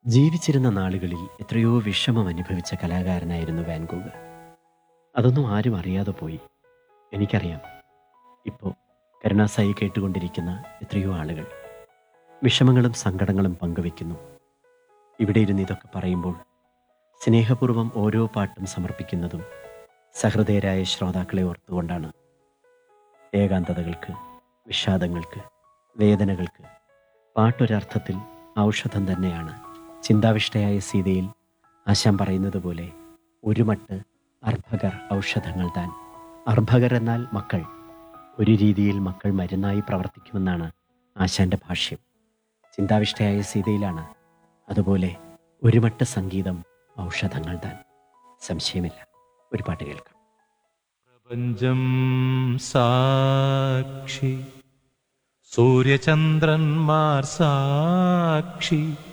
ജീവിച്ചിരുന്ന നാളുകളിൽ എത്രയോ വിഷമം അനുഭവിച്ച കലാകാരനായിരുന്നു വാൻകൂവ് അതൊന്നും ആരും അറിയാതെ പോയി എനിക്കറിയാം ഇപ്പോൾ കരുണാസായി കേട്ടുകൊണ്ടിരിക്കുന്ന എത്രയോ ആളുകൾ വിഷമങ്ങളും സങ്കടങ്ങളും പങ്കുവെക്കുന്നു ഇവിടെ ഇരുന്ന് ഇതൊക്കെ പറയുമ്പോൾ സ്നേഹപൂർവ്വം ഓരോ പാട്ടും സമർപ്പിക്കുന്നതും സഹൃദയരായ ശ്രോതാക്കളെ ഓർത്തുകൊണ്ടാണ് ഏകാന്തതകൾക്ക് വിഷാദങ്ങൾക്ക് വേദനകൾക്ക് പാട്ടൊരർത്ഥത്തിൽ ഔഷധം തന്നെയാണ് ചിന്താവിഷ്ടയായ സീതയിൽ ആശാൻ പറയുന്നത് പോലെ ഒരു മട്ട് അർഭകർ ഔഷധങ്ങൾ താൻ അർഭകർ എന്നാൽ മക്കൾ ഒരു രീതിയിൽ മക്കൾ മരുന്നായി പ്രവർത്തിക്കുമെന്നാണ് ആശാന്റെ ഭാഷ്യം ചിന്താവിഷ്ടയായ സീതയിലാണ് അതുപോലെ ഒരു മട്ട് സംഗീതം ഔഷധങ്ങൾ താൻ സംശയമില്ല ഒരു പാട്ട് കേൾക്കാം പ്രപഞ്ചം സാക്ഷി സൂര്യചന്ദ്രന്മാർ സാക്ഷി